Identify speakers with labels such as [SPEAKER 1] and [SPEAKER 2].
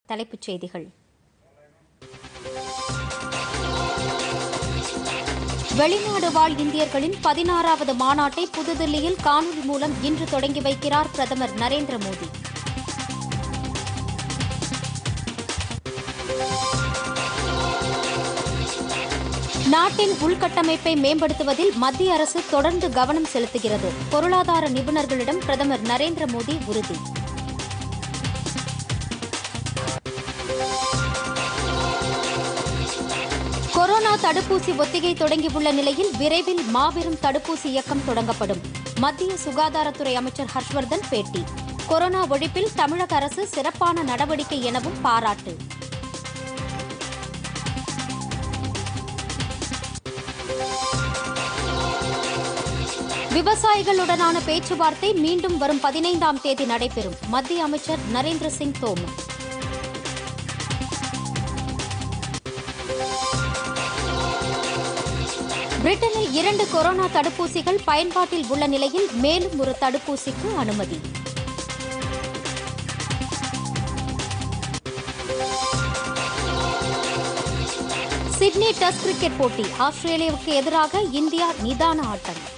[SPEAKER 1] தலைப்புச் செய்திகள் வெளிநாடு வாழ் இந்தியர்களின் பதினாறாவது மாநாட்டை புதுதில்லியில் காணொலி மூலம் இன்று தொடங்கி வைக்கிறார் பிரதமர் நரேந்திர மோடி நாட்டின் உள்கட்டமைப்பை மேம்படுத்துவதில் மத்திய அரசு தொடர்ந்து கவனம் செலுத்துகிறது பொருளாதார நிபுணர்களிடம் பிரதமர் நரேந்திர மோடி உறுதி கொரோனா தடுப்பூசி ஒத்திகை தொடங்கியுள்ள நிலையில் விரைவில் மாபெரும் தடுப்பூசி இயக்கம் தொடங்கப்படும் மத்திய சுகாதாரத்துறை அமைச்சர் ஹர்ஷ்வர்தன் பேட்டி கொரோனா ஒழிப்பில் தமிழக அரசு சிறப்பான நடவடிக்கை எனவும் பாராட்டு விவசாயிகளுடனான பேச்சுவார்த்தை மீண்டும் வரும் பதினைந்தாம் தேதி நடைபெறும் மத்திய அமைச்சர் நரேந்திர சிங் தோமர் பிரிட்டனில் இரண்டு கொரோனா தடுப்பூசிகள் பயன்பாட்டில் உள்ள நிலையில் மேலும் ஒரு தடுப்பூசிக்கு அனுமதி சிட்னி டெஸ்ட் கிரிக்கெட் போட்டி ஆஸ்திரேலியாவுக்கு எதிராக இந்தியா நிதான ஆட்டம்